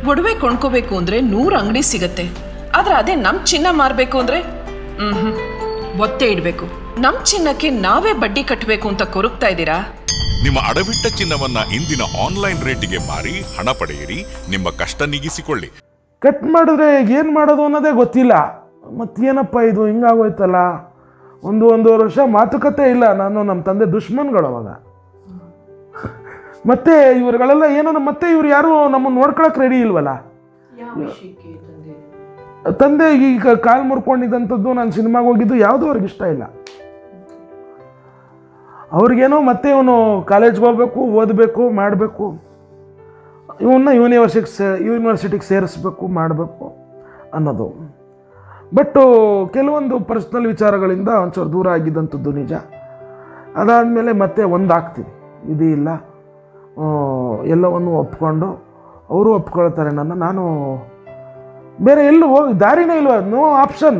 ಒಡವೆ ಕೊಂಡ್ಕೋಬೇಕು ಅಂದ್ರೆ ನೂರು ಅಂಗಡಿ ಸಿಗತ್ತೆ ಆದ್ರೆ ಅದೇ ನಮ್ ಚಿನ್ನ ಮಾರ್ಬೇಕು ಅಂದ್ರೆ ಹ್ಮ್ ಒತ್ತೆ ಇಡ್ಬೇಕು ನಮ್ ಚಿನ್ನಕ್ಕೆ ನಾವೇ ಬಡ್ಡಿ ಕಟ್ಟಬೇಕು ಅಂತ ಕೊರಗ್ತಾ ಇದ್ದೀರಾ ನಿಮ್ಮ ಅಡವಿಟ್ಟ ಚಿನ್ನವನ್ನ ಇಂದಿನ ಆನ್ಲೈನ್ ರೇಟಿಗೆ ಮಾರಿ ಹಣ ಪಡೆಯಿರಿ ನಿಮ್ಮ ಕಷ್ಟ ನೀಗಿಸಿಕೊಳ್ಳಿ ಕಟ್ ಮಾಡಿದ್ರೆ ಏನು ಮಾಡೋದು ಅನ್ನೋದೇ ಗೊತ್ತಿಲ್ಲ ಮತ್ತೇನಪ್ಪ ಇದು ಹಿಂಗಾಗೋಯ್ತಲ್ಲ ಒಂದು ಒಂದೂವರೆ ವರ್ಷ ಮಾತುಕತೆ ಇಲ್ಲ ನಾನು ನಮ್ಮ ತಂದೆ ದುಶ್ಮನ್ಗಳು ಅವಾಗ ಮತ್ತೆ ಇವ್ರುಗಳೆಲ್ಲ ಏನೋ ನಮ್ಮ- ಮತ್ತೆ ಇವ್ರು ಯಾರು ನಮ್ಮನ್ನು ನೋಡ್ಕೊಳಕ್ ರೆಡಿ ಇಲ್ವಲ್ಲ ತಂದೆ ಈಗ ಕಾಲು ಮುರ್ಕೊಂಡಿದ್ದಂಥದ್ದು ನಾನು ಸಿನಿಮಾಗೆ ಹೋಗಿದ್ದು ಯಾವುದೂ ಅವ್ರಿಗೆ ಇಷ್ಟ ಇಲ್ಲ ಅವ್ರಿಗೇನೋ ಮತ್ತೆ ಇವನು ಕಾಲೇಜ್ಗೆ ಹೋಗ್ಬೇಕು ಓದಬೇಕು ಮಾಡಬೇಕು ಇವನ್ನ ಯೂನಿವರ್ಸಿಟಿಗೆ ಸೇ ಯೂನಿವರ್ಸಿಟಿಗೆ ಸೇರಿಸ್ಬೇಕು ಮಾಡಬೇಕು ಅನ್ನೋದು ಬಟ್ಟು ಕೆಲವೊಂದು ಪರ್ಸ್ನಲ್ ವಿಚಾರಗಳಿಂದ ಒಂಚೂರು ದೂರ ಆಗಿದ್ದಂಥದ್ದು ನಿಜ ಅದಾದಮೇಲೆ ಮತ್ತೆ ಒಂದಾಗ್ತೀವಿ ಇದು ಇಲ್ಲ ಆ, ಎಲ್ಲವನ್ನು ಒಪ್ಕೊಂಡು ಅವರು ಒಪ್ಕೊಳ್ತಾರೆ ನನ್ನ ನಾನು ಬೇರೆ ಎಲ್ಲೂ ಹೋಗಿ ದಾರಿನೇ ಇಲ್ವ ನೋ ಆಪ್ಷನ್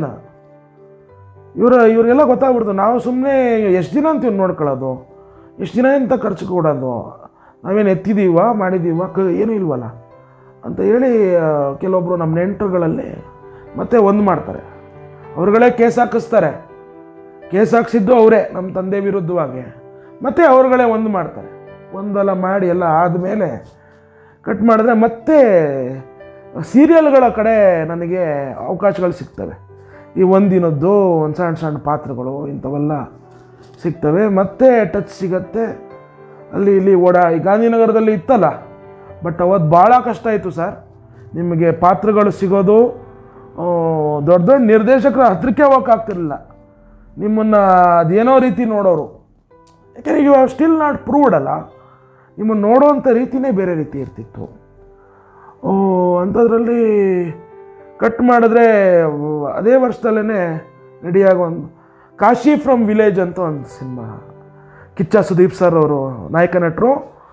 ಇವ್ರ ಇವ್ರಿಗೆಲ್ಲ ಗೊತ್ತಾಗ್ಬಿಡ್ತು ನಾವು ಸುಮ್ಮನೆ ಎಷ್ಟು ದಿನ ಅಂತ ಇವ್ರು ನೋಡ್ಕೊಳ್ಳೋದು ಎಷ್ಟು ದಿನ ಅಂತ ಖರ್ಚು ಕೊಡೋದು ನಾವೇನು ಎತ್ತಿದ್ದೀವ ಮಾಡಿದ್ದೀವ ಕ ಏನೂ ಇಲ್ವಲ್ಲ ಅಂತ ಹೇಳಿ ಆ, ಕೆಲವೊಬ್ಬರು ನಮ್ಮ ನೆಂಟರುಗಳಲ್ಲಿ ಮತ್ತೆ ಒಂದು ಮಾಡ್ತಾರೆ ಅವ್ರುಗಳೇ ಕೇಸ್ ಹಾಕಿಸ್ತಾರೆ ಕೇಸ್ ಹಾಕ್ಸಿದ್ದು ಅವರೇ ನಮ್ಮ ತಂದೆ ವಿರುದ್ಧವಾಗಿ ಮತ್ತೆ ಅವ್ರುಗಳೇ ಒಂದು ಮಾಡ್ತಾರೆ ಒಂದೆಲ್ಲ ಮಾಡಿ ಎಲ್ಲ ಆದಮೇಲೆ ಕಟ್ ಮಾಡಿದ್ರೆ ಮತ್ತೆ ಸೀರಿಯಲ್ಗಳ ಕಡೆ ನನಗೆ ಅವಕಾಶಗಳು ಸಿಗ್ತವೆ ಈ ಒಂದಿನದ್ದು ಒಂದು ಸಣ್ಣ ಸಣ್ಣ ಪಾತ್ರಗಳು ಇಂಥವೆಲ್ಲ ಸಿಗ್ತವೆ ಮತ್ತೆ ಟಚ್ ಸಿಗತ್ತೆ ಅಲ್ಲಿ ಇಲ್ಲಿ ಓಡಾ ಈ ಗಾಂಧಿನಗರದಲ್ಲಿ ಇತ್ತಲ್ಲ ಬಟ್ ಅವತ್ತು ಭಾಳ ಕಷ್ಟ ಆಯಿತು ಸರ್ ನಿಮಗೆ ಪಾತ್ರಗಳು ಸಿಗೋದು ಆ, ದೊಡ್ಡ ದೊಡ್ಡ ನಿರ್ದೇಶಕರ ಹತ್ರಕ್ಕೆ ಹೋಗೋಕ್ಕಾಗ್ತಿರ್ಲಿಲ್ಲ ನಿಮ್ಮನ್ನು ಅದೇನೋ ರೀತಿ ನೋಡೋರು ಯಾಕೆಂದರೆ you have still not proved ಅಲ್ಲ ನಿಮ್ಮನ್ನು ನೋಡೋವಂಥ ರೀತಿನೇ ಬೇರೆ ರೀತಿ ಇರ್ತಿತ್ತು ಓ ಅಂಥದ್ರಲ್ಲಿ ಕಟ್ ಮಾಡಿದ್ರೆ ಅದೇ ವರ್ಷದಲ್ಲೇ ರೆಡಿಯಾಗೋ ಒಂದು ಕಾಶಿ ಫ್ರಮ್ ವಿಲೇಜ್ ಅಂತ ಒಂದು ಸಿನಿಮಾ ಕಿಚ್ಚ ಸುದೀಪ್ ಸರ್ ಅವರು ನಾಯಕ ನಟರು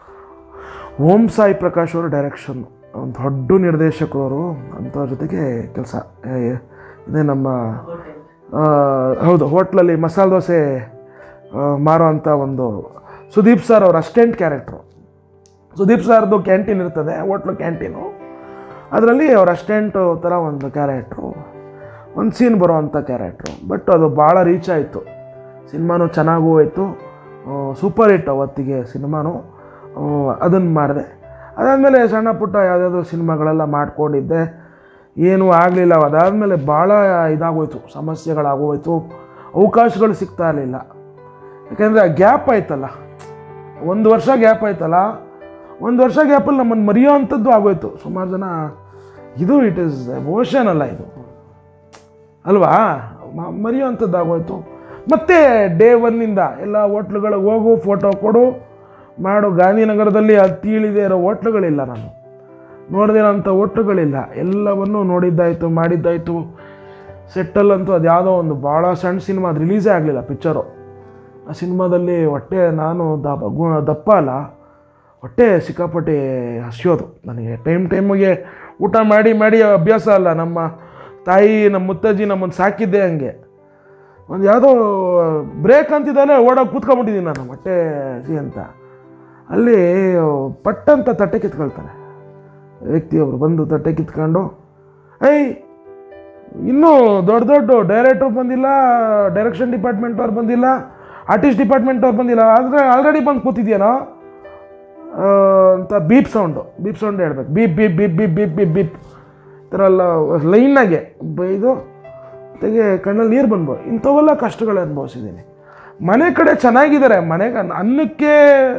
ಓಂ ಸಾಯಿ ಪ್ರಕಾಶ್ ಅವರು ಡೈರೆಕ್ಷನ್ ಒಂದು ದೊಡ್ಡ ನಿರ್ದೇಶಕರು ಅವರು ಅಂಥವ್ರ ಜೊತೆಗೆ ಕೆಲಸ ಇದೇ ನಮ್ಮ ಆ, ಹೌದು ಹೋಟ್ಲಲ್ಲಿ ಮಸಾಲೆ ದೋಸೆ ಆ, ಮಾರುವಂಥ ಒಂದು ಸುದೀಪ್ ಸರ್ ಅವ್ರ ಅಸ್ಟೆಂಟ್ ಕ್ಯಾರೆಕ್ಟ್ರು ಸುದೀಪ್ ಸರ್ದು ಕ್ಯಾಂಟೀನ್ ಇರ್ತದೆ ಹೋಟ್ಲು ಕ್ಯಾಂಟೀನು ಅದರಲ್ಲಿ ಅವ್ರ ಅಸ್ಟೆಂಟು ಥರ ಒಂದು ಕ್ಯಾರೆಕ್ಟ್ರು ಒಂದು ಸೀನ್ ಬರೋವಂಥ ಕ್ಯಾರೆಕ್ಟ್ರು ಬಟ್ ಅದು ಭಾಳ ರೀಚ್ ಆಯಿತು ಸಿನಿಮಾನು ಚೆನ್ನಾಗೂ ಹೋಯಿತು ಸೂಪರ್ ಹಿಟ್ ಅವತ್ತಿಗೆ ಸಿನಿಮಾನು ಅದನ್ನು ಮಾಡಿದೆ ಅದಾದಮೇಲೆ ಸಣ್ಣ ಪುಟ್ಟ ಯಾವುದಾದ್ರು ಸಿನಿಮಾಗಳೆಲ್ಲ ಮಾಡ್ಕೊಂಡಿದ್ದೆ ಏನೂ ಆಗಲಿಲ್ಲ ಅದಾದಮೇಲೆ ಭಾಳ ಇದಾಗೋಯ್ತು ಸಮಸ್ಯೆಗಳಾಗೋಯ್ತು ಅವಕಾಶಗಳು ಸಿಗ್ತಾ ಇರಲಿಲ್ಲ ಯಾಕೆಂದರೆ ಗ್ಯಾಪ್ ಆಯ್ತಲ್ಲ ಒಂದು ವರ್ಷ ಗ್ಯಾಪ್ ಆಯ್ತಲ್ಲ ಒಂದು ವರ್ಷ ಗ್ಯಾಪಲ್ಲಿ ನಮ್ಮನ್ನು ಮರೆಯೋ ಅಂಥದ್ದು ಆಗೋಯ್ತು ಸುಮಾರು ಜನ ಇದು ಇಟ್ ಈಸ್ ಎಮೋಷನ್ ಅಲ್ಲ ಇದು ಅಲ್ವಾ ಮ- ಮರೆಯೋ ಅಂಥದ್ದು ಆಗೋಯ್ತು ಮತ್ತೆ ಡೇ ಒನ್ನಿಂದ ಎಲ್ಲ ಹೋಟ್ಲುಗಳಿಗೆ ಹೋಗು ಫೋಟೋ ಕೊಡು ಮಾಡು ಗಾಂಧಿನಗರದಲ್ಲಿ ಅದು ತೀಳಿದೇ ಇರೋ ಹೋಟ್ಲುಗಳಿಲ್ಲ ನಾನು ನೋಡಿದಿರೋಂಥ ಹೋಟ್ಲುಗಳಿಲ್ಲ ಎಲ್ಲವನ್ನೂ ನೋಡಿದ್ದಾಯಿತು ಮಾಡಿದ್ದಾಯಿತು ಸೆಟ್ಟಲ್ಲಂತೂ ಅದು ಯಾವುದೋ ಒಂದು ಭಾಳ ಸಣ್ಣ ಸಿನಿಮಾ ಅದು ರಿಲೀಸೇ ಆಗಲಿಲ್ಲ ಪಿಕ್ಚರು ಆ ಸಿನಿಮಾದಲ್ಲಿ ಹೊಟ್ಟೆ ನಾನು ದಪ್ಪ ಗು- ದಪ್ಪ ಅಲ್ಲ ಹೊಟ್ಟೆ ಸಿಕ್ಕಾಪಟ್ಟೆ ಹಸಿಯೋದು ನನಗೆ ಟೈಮ್ ಟೈಮಿಗೆ ಊಟ ಮಾಡಿ ಮಾಡಿ ಅಭ್ಯಾಸ ಅಲ್ಲ ನಮ್ಮ ತಾಯಿ ನಮ್ಮ ಮುತ್ತಜ್ಜಿ ನಮ್ಮನ್ನು ಸಾಕಿದ್ದೆ ಹಂಗೆ ಒಂದು ಯಾವುದೋ ಬ್ರೇಕ್ ಅಂತಿದ್ದಾನೆ ಓಡೋಗಿ ಕೂತ್ಕೊಂಡ್ಬಿಟ್ಟಿದ್ದೀನಿ ನಾನು ಹೊಟ್ಟೆ ಹಸಿ ಅಂತ ಅಲ್ಲಿ ಪಟ್ಟಂತ ತಟ್ಟೆ ಕಿತ್ಕೊಳ್ತಾರೆ ವ್ಯಕ್ತಿಯೊಬ್ಬರು ಬಂದು ತಟ್ಟೆ ಕಿತ್ಕೊಂಡು ಏಯ್ ಇನ್ನೂ ದೊಡ್ಡ ದೊಡ್ಡ ಡೈರೆಕ್ಟ್ರು ಬಂದಿಲ್ಲ ಡೈರೆಕ್ಷನ್ ಡಿಪಾರ್ಟ್ಮೆಂಟ್ ಅವ್ರು ಬಂದಿಲ್ಲ ಆರ್ಟಿಸ್ಟ್ ಡಿಪಾರ್ಟ್ಮೆಂಟ್ ಅವ್ರು ಬಂದಿಲ್ಲ ಆದರೆ ಆಲ್ರೆಡಿ ಬಂದು ಕೂತಿದ್ಯೇನೋ ಆ, ಅಂತ ಬೀಪ್ ಸೌಂಡು ಬೀಪ್ ಸೌಂಡ್ ಹೇಳ್ಬೇಕು beep beep beep beep beep beep beep ಈ ಥರ ಎಲ್ಲ ಲೈನಾಗೆ ಇದು ತೆಗೆ ಕಣ್ಣಲ್ಲಿ ನೀರು ಬಂದ್ಬೋದು ಇಂಥವೆಲ್ಲ ಕಷ್ಟಗಳು ಅನುಭವಿಸಿದ್ದೀನಿ ಮನೆ ಕಡೆ ಚೆನ್ನಾಗಿದ್ದಾರೆ ಮನೆಗೆ ಅನ್ನ- ಅನ್ನಕ್ಕೆ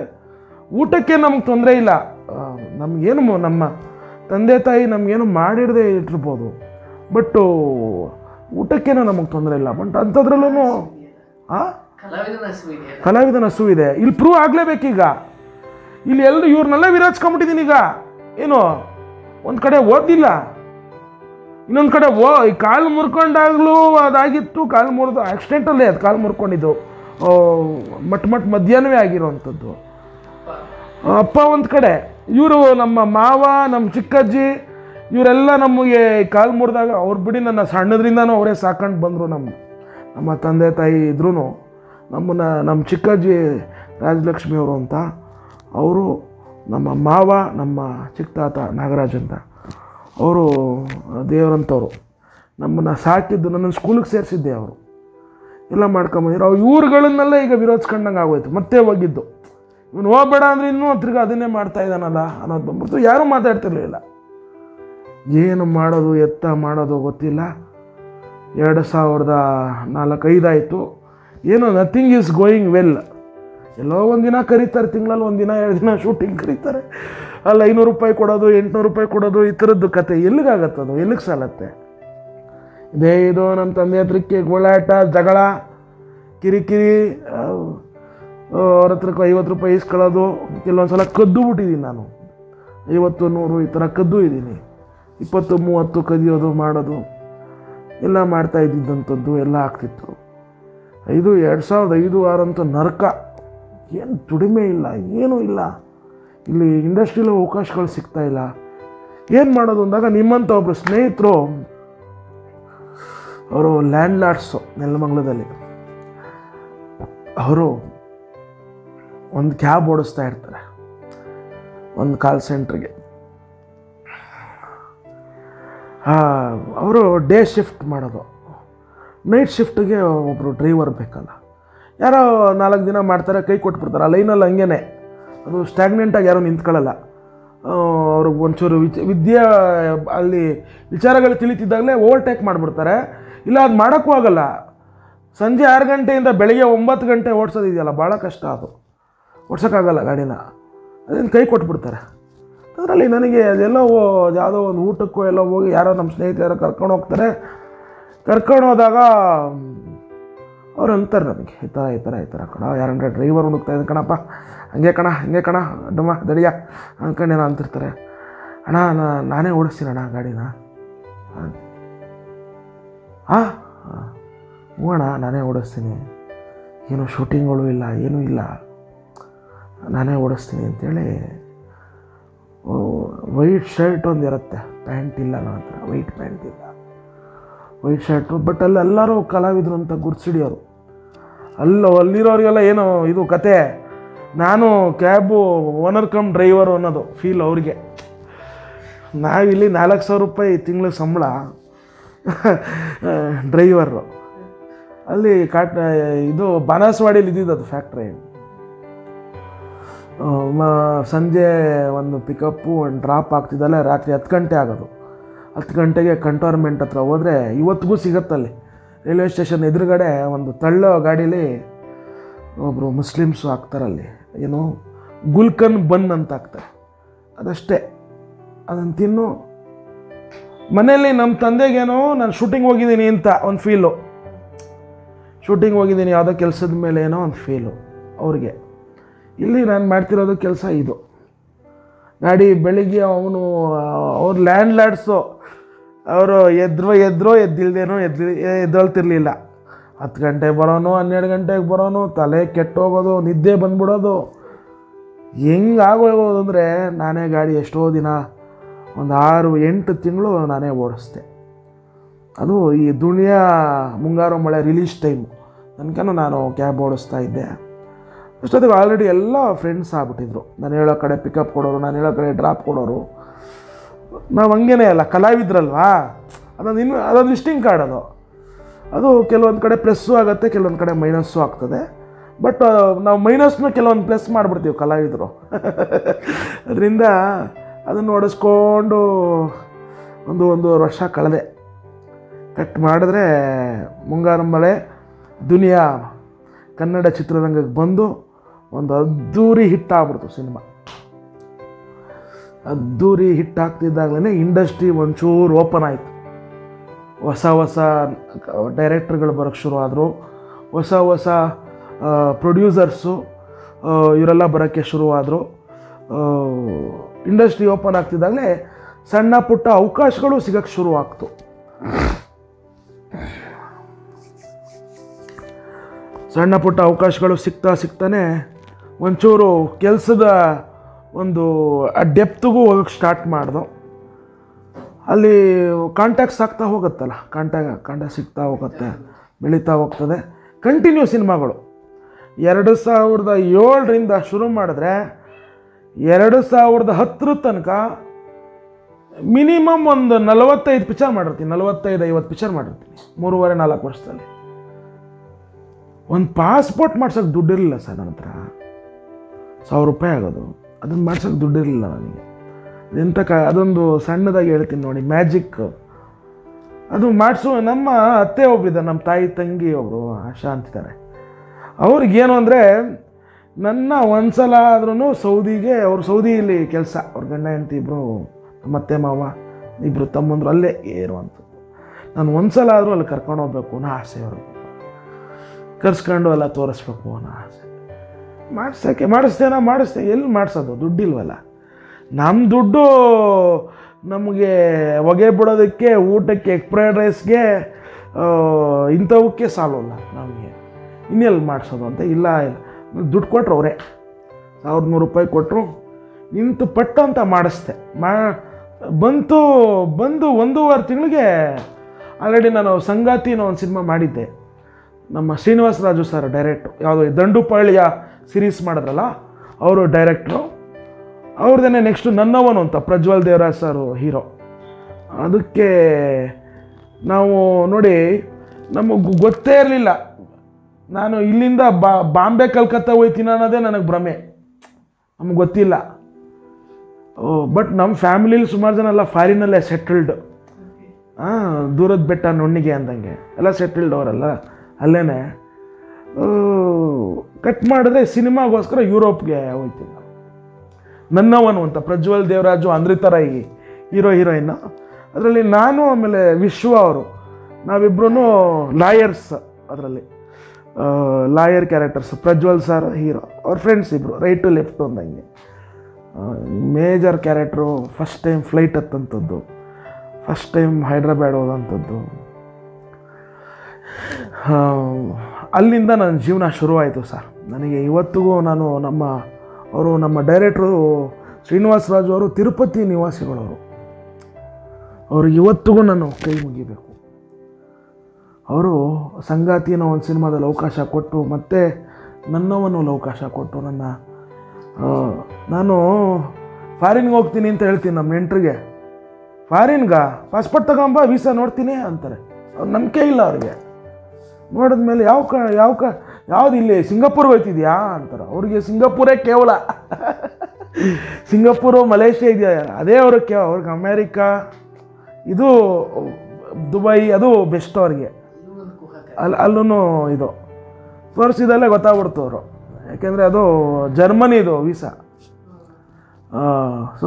ಊಟಕ್ಕೆ ನಮ್ಗೆ ತೊಂದರೆ ಇಲ್ಲ ಆ, ನಮಗೇನು ಮ- ನಮ್ಮ ತಂದೆ ತಾಯಿ ನಮಗೇನು ಮಾಡಿಡದೆ ಇಟ್ಟಿರ್ಬೋದು ಬಟ್ಟು ಊಟಕ್ಕೇನೋ ನಮಗೆ ತೊಂದರೆ ಇಲ್ಲ ಬಟ್ ಅಂಥದ್ರಲ್ಲೂ ಆ ಕಲಾವಿದನ ಹಸು ಇದೆ ಇಲ್ಲಿ ಪ್ರೂವ್ ಆಗಲೇಬೇಕೀಗ ಇಲ್ಲಿ ಎಲ್ಲರೂ ಇವ್ರನ್ನೆಲ್ಲ ವಿರಾಜ್ಕೊಂಬಿಟ್ಟಿದ್ದೀನಿ ಈಗ ಏನು ಒಂದು ಕಡೆ ಓದಿಲ್ಲ ಇನ್ನೊಂದು ಕಡೆ ಓ ಈ ಕಾಲು ಮುರ್ಕೊಂಡಾಗಲೂ ಅದಾಗಿತ್ತು ಕಾಲು ಮುರಿದು ಆಕ್ಸಿಡೆಂಟಲ್ಲೇ ಅದು ಕಾಲು ಮುರ್ಕೊಂಡಿದ್ದು ಆ, ಮಟ್ ಮಟ್ ಮಧ್ಯಾಹ್ನವೇ ಆಗಿರೋವಂಥದ್ದು ಅಪ್ಪ ಒಂದು ಕಡೆ ಇವರು ನಮ್ಮ ಮಾವ ನಮ್ಮ ಚಿಕ್ಕಜ್ಜಿ ಇವರೆಲ್ಲ ನಮಗೆ ಕಾಲು ಮುರಿದಾಗ ಅವ್ರು ಬಿಡಿ ನನ್ನ ಸಣ್ಣದ್ರಿಂದನೂ ಅವರೇ ಸಾಕೊಂಡು ಬಂದರು ನಮ್ಮ ನಮ್ಮ ತಂದೆ ತಾಯಿ ಇದ್ರೂ ನಮ್ಮನ್ನು ನಮ್ಮ ಚಿಕ್ಕಜ್ಜಿ ರಾಜಲಕ್ಷ್ಮಿ ಅವರು ಅಂತ ಅವರು ನಮ್ಮ ಮಾವ ನಮ್ಮ ಚಿಕ್ಕ ತಾತ ನಾಗರಾಜ್ ಅಂತ ಅವರು ದೇವರಂಥವ್ರು ನಮ್ಮನ್ನು ಸಾಕಿದ್ದು ನನ್ನನ್ನು ಸ್ಕೂಲಿಗೆ ಸೇರಿಸಿದ್ದೆ ಅವರು ಎಲ್ಲ ಮಾಡ್ಕೊಂಬಂದಿರು ಅವ್ರು ಇವ್ರುಗಳನ್ನೆಲ್ಲ ಈಗ ವಿರೋಧಿಸ್ಕೊಂಡಂಗೆ ಆಗೋಯ್ತು ಮತ್ತೆ ಹೋಗಿದ್ದು ಇವನು ಹೋಗ್ಬೇಡ ಅಂದ್ರೆ ಇನ್ನೂ ತಿರ್ಗಿ ಅದನ್ನೇ ಮಾಡ್ತಾ ಇದ್ದಾನಲ್ಲ ಅನ್ನೋದು ಬಂದ್ಬಿಡ್ತು ಯಾರೂ ಮಾತಾಡ್ತಿರ್ಲಿಲ್ಲ ಏನು ಮಾಡೋದು ಎತ್ತ ಮಾಡೋದು ಗೊತ್ತಿಲ್ಲ ಎರಡು ಸಾವಿರದ ನಾಲ್ಕೈದಾಯಿತು ಏನೋ ನಥಿಂಗ್ ಈಸ್ ಗೋಯಿಂಗ್ ವೆಲ್ ಎಲ್ಲೋ ಒಂದಿನ ಕರೀತಾರೆ ತಿಂಗಳಲ್ಲಿ ಒಂದಿನ ಎರಡು ದಿನ ಶೂಟಿಂಗ್ ಕರೀತಾರೆ ಅಲ್ಲಿ ಐನೂರು ರೂಪಾಯಿ ಕೊಡೋದು ಎಂಟುನೂರು ರೂಪಾಯಿ ಕೊಡೋದು ಈ ಥರದ್ದು ಕತೆ ಎಲ್ಲಿಗಾಗತ್ತದು ಎಲ್ಲಿಗೆ ಸಾಲತ್ತೆ ಇದೇ ಇದು ನಮ್ಮ ತಂದೆ ಹತ್ರಕ್ಕೆ ಗೋಳಾಟ ಜಗಳ ಕಿರಿಕಿರಿ ಅವ್ರ ಹತ್ರಕ್ಕೆ ಐವತ್ತು ರೂಪಾಯಿ ಇಸ್ಕೊಳ್ಳೋದು ಕೆಲವೊಂದು ಸಲ ಕದ್ದು ಬಿಟ್ಟಿದ್ದೀನಿ ನಾನು ಐವತ್ತು ನೂರು ಈ ಥರ ಕದ್ದು ಇದ್ದೀನಿ ಇಪ್ಪತ್ತು ಮೂವತ್ತು ಕದಿಯೋದು ಮಾಡೋದು ಎಲ್ಲ ಮಾಡ್ತಾ ಇದ್ದಿದ್ದಂಥದ್ದು ಎಲ್ಲ ಆಗ್ತಿತ್ತು ಐದು ಎರಡು ಸಾವಿರದ ಐದು ಆರಂತೂ ನರಕ ಏನು ದುಡಿಮೆ ಇಲ್ಲ ಏನೂ ಇಲ್ಲ ಇಲ್ಲಿ ಇಂಡಸ್ಟ್ರಿಲೂ ಅವಕಾಶಗಳು ಸಿಗ್ತಾ ಇಲ್ಲ ಏನು ಮಾಡೋದು ಅಂದಾಗ ನಿಮ್ಮಂಥ ಒಬ್ಬರು ಸ್ನೇಹಿತರು ಅವರು ಲ್ಯಾಂಡ್ ಲಾರ್ಡ್ಸು ನೆಲಮಂಗ್ಲದಲ್ಲಿ ಅವರು ಒಂದು ಕ್ಯಾಬ್ ಓಡಿಸ್ತಾ ಇರ್ತಾರೆ ಒಂದು ಕಾಲ್ ಸೆಂಟ್ರಿಗೆ ಅವರು ಡೇ ಶಿಫ್ಟ್ ಮಾಡೋದು ನೈಟ್ ಶಿಫ್ಟಿಗೆ ಒಬ್ಬರು ಡ್ರೈವರ್ ಬೇಕಲ್ಲ ಯಾರೋ ನಾಲ್ಕು ದಿನ ಮಾಡ್ತಾರೆ ಕೈ ಕೊಟ್ಬಿಡ್ತಾರೆ ಆ ಲೈನಲ್ಲಿ ಹಂಗೇನೆ ಅದು ಸ್ಟ್ಯಾಗ್ನೆಂಟಾಗಿ ಯಾರೂ ನಿಂತ್ಕೊಳ್ಳಲ್ಲ ಅವ್ರಿಗೆ ಒಂಚೂರು ವಿಚ ವಿದ್ಯೆ ಅಲ್ಲಿ ವಿಚಾರಗಳು ತಿಳಿತಿದ್ದಾಗಲೇ ಓವರ್ಟೇಕ್ ಮಾಡಿಬಿಡ್ತಾರೆ ಇಲ್ಲ ಅದು ಮಾಡೋಕ್ಕೂ ಆಗಲ್ಲ ಸಂಜೆ ಆರು ಗಂಟೆಯಿಂದ ಬೆಳಗ್ಗೆ ಒಂಬತ್ತು ಗಂಟೆ ಓಡಿಸೋದಿದೆಯಲ್ಲ ಭಾಳ ಕಷ್ಟ ಅದು ಓಡ್ಸೋಕ್ಕಾಗಲ್ಲ ಗಾಡಿನ ಅದನ್ನು ಕೈ ಕೊಟ್ಬಿಡ್ತಾರೆ ಅದರಲ್ಲಿ ನನಗೆ ಅದೆಲ್ಲೋ ಓ- ಯಾವುದೋ ಒಂದು ಊಟಕ್ಕೋ ಎಲ್ಲೋ ಹೋಗಿ ಯಾರೋ ನಮ್ಮ ಸ್ನೇಹಿತರು ಕರ್ಕೊಂಡು ಹೋಗ್ತಾರೆ ಕರ್ಕೊಂಡು ಹೋದಾಗ ಅವ್ರು ಅಂತಾರೆ ನನಗೆ ಈ ಥರ ಈ ಥರ ಈ ಥರ ಕಣ ಯಾರಂದ್ರೆ ಡ್ರೈವರ್ ಹುಡುಕ್ತಾ ಇದ್ದೀನಿ ಕಣಪ್ಪ ಹಂಗೆ ಕಣ ಹಂಗೆ ಕಣ ಡಮ್ಮ ದಡಿಯ ಅಂದ್ಕೊಂಡೇನೋ ಅಂತಿರ್ತಾರೆ ಅಣ್ಣ ನಾ- ನಾನೇ ಓಡಿಸ್ತೀನಿ ಅಣ್ಣ ಗಾಡಿನ ಹಾಂ ಹ್ಞೂ ಅಣ್ಣ ನಾನೇ ಓಡಿಸ್ತೀನಿ ಏನು ಶೂಟಿಂಗ್ಗಳು ಇಲ್ಲ ಏನೂ ಇಲ್ಲ ನಾನೇ ಓಡಿಸ್ತೀನಿ ಅಂತೇಳಿ ವೈಟ್ ಶರ್ಟ್ ಒಂದು ಇರುತ್ತೆ ಪ್ಯಾಂಟ್ ಇಲ್ಲ ನನ್ನ ಹತ್ರ ವೈಟ್ ಪ್ಯಾಂಟ್ ಇಲ್ಲ ವೈಟ್ ಶರ್ಟು ಬಟ್ ಅಲ್ಲಿ ಎಲ್ಲರೂ ಕಲಾವಿದರು ಅಂತ ಗುರ್ಸಿಡಿಯೋರು ಅಲ್ಲ ಅಲ್ಲಿರೋರಿಗೆಲ್ಲ ಏನು ಇದು ಕತೆ ನಾನು ಕ್ಯಾಬು ಓನರ್ ಕಮ್ ಡ್ರೈವರು ಅನ್ನೋದು ಫೀಲ್ ಅವ್ರಿಗೆ ನಾವಿಲ್ಲಿ ನಾಲ್ಕು ಸಾವಿರ ರೂಪಾಯಿ ತಿಂಗ್ಳಿಗೆ ಸಂಬಳ ಡ್ರೈವರು ಅಲ್ಲಿ ಕಾಟ್ ಇದು ಬಾನಸವಾಡಿಯಲ್ಲಿ ಇದ್ದಿದ್ದು ಅದು ಫ್ಯಾಕ್ಟ್ರಿ ಆ, ಮ- ಸಂಜೆ ಒಂದು ಪಿಕಪ್ಪು ಒಂದು ಡ್ರಾಪ್ ಆಗ್ತಿದ್ದಲ್ಲ ರಾತ್ರಿ ಹತ್ತು ಗಂಟೆ ಆಗೋದು ಹತ್ತು ಗಂಟೆಗೆ ಕಂಟೋನ್ಮೆಂಟ್ ಹತ್ರ ಹೋದರೆ ಇವತ್ತಿಗೂ ಸಿಗತ್ತಲ್ಲಿ ರೈಲ್ವೆ ಸ್ಟೇಷನ್ ಎದುರುಗಡೆ ಒಂದು ತಳ್ಳೋ ಗಾಡೀಲಿ ಒಬ್ಬರು ಮುಸ್ಲಿಮ್ಸು ಹಾಕ್ತಾರಲ್ಲಿ ಏನು ಗುಲ್ಕನ್ ಬನ್ ಅಂತ ಹಾಕ್ತಾರೆ ಅದಷ್ಟೇ ಅದನ್ನು ತಿನ್ನು ಮನೆಯಲ್ಲಿ ನಮ್ಮ ತಂದೆಗೇನೋ ನಾನು ಶೂಟಿಂಗ್ ಹೋಗಿದ್ದೀನಿ ಅಂತ ಒಂದು ಫೀಲು ಶೂಟಿಂಗ್ ಹೋಗಿದ್ದೀನಿ ಯಾವುದೋ ಕೆಲಸದ ಮೇಲೆ ಏನೋ ಒಂದು ಫೀಲು ಅವ್ರಿಗೆ ಇಲ್ಲಿ ನಾನು ಮಾಡ್ತಿರೋದು ಕೆಲಸ ಇದು ಗಾಡಿ ಬೆಳಿಗ್ಗೆ ಅವನು ಅವ್ರ ಲ್ಯಾಂಡ್ ಲಾರ್ಡ್ಸು ಅವರು ಎದ್ರೋ ಎದ್ರೋ ಎದ್ದಿಲ್ದೇನೋ ಎದ್ದು ಎದ್ದೊಳ್ತಿರ್ಲಿಲ್ಲ ಹತ್ತು ಗಂಟೆಗೆ ಬರೋನು ಹನ್ನೆರಡು ಗಂಟೆಗೆ ಬರೋನು ತಲೆ ಕೆಟ್ಟೋಗೋದು ನಿದ್ದೆ ಬಂದ್ಬಿಡೋದು ಹೆಂಗೆ ಆಗೋಗೋದು ಅಂದರೆ ನಾನೇ ಗಾಡಿ ಎಷ್ಟೋ ದಿನ ಒಂದು ಆರು ಎಂಟು ತಿಂಗಳು ನಾನೇ ಓಡಿಸ್ದೆ ಅದು ಈ ದುನಿಯಾ ಮುಂಗಾರು ಮಳೆ ರಿಲೀಸ್ ಟೈಮು ತನಕನೂ ನಾನು ಕ್ಯಾಬ್ ಓಡಿಸ್ತಾ ಇದ್ದೆ ಅಷ್ಟೊತ್ತಿಗೆ ಆಲ್ರೆಡಿ ಎಲ್ಲ ಫ್ರೆಂಡ್ಸ್ ಆಗ್ಬಿಟ್ಟಿದ್ರು ನಾನು ಹೇಳೋ ಕಡೆ ಪಿಕಪ್ ಕೊಡೋರು ನಾನು ಹೇಳೋ ಕಡೆ ಡ್ರಾಪ್ ಕೊಡೋರು ನಾವು ಹಂಗೇನೆ ಅಲ್ಲ ಕಲಾವಿದ್ರಲ್ವಾ ಅದೊಂದು ಇನ್ನು ಅದೊಂದು ವಿಸಿಟಿಂಗ್ ಕಾರ್ಡ್ ಅದು ಅದು ಕೆಲವೊಂದು ಕಡೆ ಪ್ಲಸ್ಸು ಆಗುತ್ತೆ ಕೆಲವೊಂದು ಕಡೆ ಮೈನಸ್ಸು ಆಗ್ತದೆ ಬಟ್ ನಾವು ಮೈನಸ್ನು ಕೆಲವೊಂದು ಪ್ಲಸ್ ಮಾಡಿಬಿಡ್ತೀವಿ ಕಲಾವಿದರು ಅದರಿಂದ ಅದನ್ನು ಓಡಿಸ್ಕೊಂಡು ಒಂದು ಒಂದೂವರೆ ವರ್ಷ ಕಳೆದೆ ಕಟ್ ಮಾಡಿದ್ರೆ ಮುಂಗಾರು ಮಳೆ ದುನಿಯಾ ಕನ್ನಡ ಚಿತ್ರರಂಗಕ್ಕೆ ಬಂದು ಒಂದು ಅದ್ಧೂರಿ ಹಿಟ್ ಆಗ್ಬಿಡ್ತು ಸಿನಿಮಾ ಅದ್ಧೂರಿ ಹಿಟ್ ಆಗ್ತಿದ್ದಾಗಲೇ ಇಂಡಸ್ಟ್ರಿ ಒಂಚೂರು ಓಪನ್ ಆಯಿತು ಹೊಸ ಹೊಸ ಡೈರೆಕ್ಟರ್ಗಳು ಬರೋಕ್ಕೆ ಶುರು ಆದರು ಹೊಸ ಹೊಸ ಪ್ರೊಡ್ಯೂಸರ್ಸು ಇವರೆಲ್ಲ ಬರೋಕ್ಕೆ ಶುರುವಾದರು ಇಂಡಸ್ಟ್ರಿ ಓಪನ್ ಆಗ್ತಿದ್ದಾಗಲೇ ಸಣ್ಣ ಪುಟ್ಟ ಅವಕಾಶಗಳು ಸಿಗೋಕ್ಕೆ ಶುರು ಆಗ್ತು ಸಣ್ಣ ಪುಟ್ಟ ಅವಕಾಶಗಳು ಸಿಗ್ತಾ ಸಿಗ್ತಾನೆ ಒಂಚೂರು ಕೆಲಸದ ಒಂದು ಆ ಡೆಪ್ತಿಗೂ ಹೋಗೋಕ್ಕೆ ಸ್ಟಾರ್ಟ್ ಮಾಡ್ದು ಅಲ್ಲಿ ಕಾಂಟ್ಯಾಕ್ಟ್ಸ್ ಆಗ್ತಾ ಹೋಗುತ್ತಲ್ಲ ಕಾಂಟ್ಯಾಕ್ಟ್ ಕಾಂಟ್ಯಾಕ್ಟ್ ಸಿಗ್ತಾ ಹೋಗುತ್ತೆ ಬೆಳೀತಾ ಹೋಗ್ತದೆ ಕಂಟಿನ್ಯೂ ಸಿನಿಮಾಗಳು ಎರಡು ಸಾವಿರದ ಏಳರಿಂದ ಶುರು ಮಾಡಿದ್ರೆ ಎರಡು ಸಾವಿರದ ಹತ್ತರ ತನಕ ಮಿನಿಮಮ್ ಒಂದು ನಲವತ್ತೈದು ಪಿಕ್ಚರ್ ಮಾಡಿರ್ತೀನಿ ನಲವತ್ತೈದು ಐವತ್ತು ಪಿಕ್ಚರ್ ಮಾಡಿರ್ತೀನಿ ಮೂರುವರೆ ನಾಲ್ಕು ವರ್ಷದಲ್ಲಿ ಒಂದು ಪಾಸ್ಪೋರ್ಟ್ ಮಾಡ್ಸೋಕೆ ದುಡ್ಡಿರಲಿಲ್ಲ ಸರ್ ನನ್ನ ಹತ್ರ ಸಾವಿರ ರೂಪಾಯಿ ಆಗೋದು ಅದನ್ನು ಮಾಡ್ಸೋಕೆ ದುಡ್ಡಿರಲಿಲ್ಲ ನನಗೆ ಎಂಥ ಕ ಅದೊಂದು ಸಣ್ಣದಾಗಿ ಹೇಳ್ತೀನಿ ನೋಡಿ ಮ್ಯಾಜಿಕ್ ಅದು ಮಾಡಿಸು ನಮ್ಮ ಅತ್ತೆ ಒಬ್ಬರಿದ್ದಾರೆ ನಮ್ಮ ತಾಯಿ ತಂಗಿ ಒಬ್ಬರು ಆಶಾ ಅಂತಿದ್ದಾರೆ ಅವ್ರಿಗೇನು ಅಂದರೆ ನನ್ನ ಒಂದ್ಸಲ ಆದ್ರೂ ಸೌದಿಗೆ ಅವ್ರು ಸೌದಿಯಲ್ಲಿ ಕೆಲಸ ಅವ್ರ ಗಂಡ ಹೆಂಡತಿ ಇಬ್ಬರು ನಮ್ಮ ಅತ್ತೆ ಮಾವ ಇಬ್ಬರು ತಮ್ಮಂದ್ರು ಅಲ್ಲೇ ಇರುವಂಥದ್ದು ನಾನು ಒಂದ್ಸಲ ಆದರೂ ಅಲ್ಲಿ ಕರ್ಕೊಂಡು ಹೋಗ್ಬೇಕು ಅನ್ನೋ ಆಸೆ ಅವ್ರಿಗೆ ಕರ್ಸ್ಕೊಂಡು ಎಲ್ಲ ತೋರಿಸ್ಬೇಕು ಅನ್ನೋ ಆಸೆ ಮಾಡಿಸೋಕ್ಕೆ ಮಾಡಿಸ್ತೇನೋ ಮಾಡಿಸ್ತೆ ಎಲ್ಲಿ ಮಾಡಿಸೋದು ದುಡ್ಡಿಲ್ವಲ್ಲ ನಮ್ಮ ದುಡ್ಡು ನಮಗೆ ಹೊಗೆ ಬಿಡೋದಕ್ಕೆ ಊಟಕ್ಕೆ ಎಗ್ ಫ್ರೈಡ್ ರೈಸ್ಗೆ ಇಂಥವಕ್ಕೆ ಸಾಲೋಲ್ಲ ನಮಗೆ ಇನ್ನೆಲ್ಲಿ ಮಾಡಿಸೋದು ಅಂತ ಇಲ್ಲ ಇಲ್ಲ ದುಡ್ಡು ಕೊಟ್ಟರು ಅವರೇ ಸಾವಿರದ ನೂರು ರೂಪಾಯಿ ಕೊಟ್ಟರು ನಿಂತು ಪಟ್ಟು ಅಂತ ಮಾಡಿಸ್ದೆ ಮಾ ಬಂತು ಬಂದು ಒಂದೂವರೆ ತಿಂಗಳಿಗೆ ಆಲ್ರೆಡಿ ನಾನು ಸಂಗಾತಿ ಅನ್ನೋ ಒಂದು ಸಿನಿಮಾ ಮಾಡಿದ್ದೆ ನಮ್ಮ ಶ್ರೀನಿವಾಸ ರಾಜು ಸರ್ ಡೈರೆಕ್ಟ್ರು ಯಾವುದೋ ಈ ದಂಡುಪಾಳ್ಯ ಸಿರೀಸ್ ಮಾಡಿದ್ರಲ್ಲ ಅವರು ಡೈರೆಕ್ಟ್ರು ಅವ್ರದ್ದೇನೆ ನೆಕ್ಸ್ಟು ನನ್ನವನು ಅಂತ ಪ್ರಜ್ವಲ್ ದೇವರಾಜ್ ಸರ್ ಹೀರೋ ಅದಕ್ಕೆ ನಾವು ನೋಡಿ ನಮಗೆ ಗೊತ್ತೇ ಇರಲಿಲ್ಲ ನಾನು ಇಲ್ಲಿಂದ ಬಾ ಬಾಂಬೆ ಕಲ್ಕತ್ತಾ ಹೋಯ್ತೀನಿ ಅನ್ನೋದೇ ನನಗೆ ಭ್ರಮೆ ನಮ್ಗೆ ಗೊತ್ತಿಲ್ಲ ಬಟ್ ನಮ್ಮ ಫ್ಯಾಮಿಲಿಲಿ ಸುಮಾರು ಜನ ಎಲ್ಲ ಫಾರಿನಲ್ಲೇ ಸೆಟಲ್ಡ್ ಹಾಂ ದೂರದ ಬೆಟ್ಟ ನುಣ್ಣಿಗೆ ಅಂದಂಗೆ ಎಲ್ಲ ಸೆಟಲ್ಡ್ ಅವರೆಲ್ಲ ಅಲ್ಲೇ ಕಟ್ ಮಾಡಿದ್ರೆ ಸಿನಿಮಾಗೋಸ್ಕರ ಯುರೋಪ್ಗೆ ಹೋಯ್ತೀನಿ ನಾನು ನನ್ನವನು ಅಂತ ಪ್ರಜ್ವಲ್ ದೇವರಾಜು ಅಂದ್ರಿತಾ ರೈ ಹೀರೋ ಹೀರೋಯಿನ್ ಅದರಲ್ಲಿ ನಾನು ಆಮೇಲೆ ವಿಶ್ವ ಅವರು ನಾವಿಬ್ರು ಲಾಯರ್ಸ್ ಅದರಲ್ಲಿ lawyer characters Prajwal sir hero ಅವ್ರ ಫ್ರೆಂಡ್ಸ್ ಇಬ್ಬರು ರೈಟ್ ಟು ಲೆಫ್ಟ್ ಅಂದಂಗೆ major character first time flight ಹತ್ತಂಥದ್ದು ಫಸ್ಟ್ ಟೈಮ್ ಹೈದ್ರಾಬಾದ್ ಹೋದಂಥದ್ದು ಆ, ಅಲ್ಲಿಂದ ನನ್ನ ಜೀವನ ಶುರುವಾಯಿತು ಸರ್ ನನಗೆ ಇವತ್ತಿಗೂ ನಾನು ನಮ್ಮ ಅವರು ನಮ್ಮ ಡೈರೆಕ್ಟ್ರು ಶ್ರೀನಿವಾಸ ರಾಜು ಅವರು ತಿರುಪತಿ ನಿವಾಸಿಗಳವರು ಅವರು ಇವತ್ತಿಗೂ ನಾನು ಕೈ ಮುಗಿಬೇಕು ಅವರು ಸಂಗಾತಿ ಅನ್ನೋ ಒಂದು ಸಿನಿಮಾದಲ್ಲಿ ಅವಕಾಶ ಕೊಟ್ಟು ಮತ್ತೆ ನನ್ನವನ್ನು ಒಂದು ಅವಕಾಶ ಕೊಟ್ಟು ನನ್ನ ಆ, ನಾನು ಫಾರಿನ್ಗೆ ಹೋಗ್ತೀನಿ ಅಂತ ಹೇಳ್ತೀನಿ ನಮ್ಮ ನೆಂಟ್ರಿಗೆ ಫಾರಿನ್ಗ ಪಾಸ್ಪೋರ್ಟ್ ತಗೊಂಬ ವೀಸಾ ನೋಡ್ತೀನಿ ಅಂತಾರೆ ಅವ್ರು ನಂಬಿಕೆ ಇಲ್ಲ ಅವ್ರಿಗೆ ನೋಡಿದ್ಮೇಲೆ ಯಾವ ಕ ಯಾವ ಕ ಯಾವ್ದು ಇಲ್ಲಿ ಸಿಂಗಾಪುರ್ ಹೋಯ್ತಿದ್ಯಾ ಅಂತಾರೆ ಅವ್ರಿಗೆ ಸಿಂಗಾಪುರೇ ಕೇವಲ ಸಿಂಗಾಪುರು ಮಲೇಷ್ಯಾ ಇದೆಯಾ ಅದೇ ಅವ್ರ ಕೇ ಅವ್ರಿಗೆ ಅಮೇರಿಕಾ ಇದು ದುಬೈ ಅದು ಬೆಸ್ಟ್ ಅವ್ರಿಗೆ ಅಲ್ಲಿ ಅಲ್ಲೂ ಇದು ತೋರಿಸಿದಲ್ಲೇ ಗೊತ್ತಾಗ್ಬಿಡ್ತು ಅವರು ಯಾಕೆಂದರೆ ಅದು ಜರ್ಮನಿದು ವೀಸಾ ಸೊ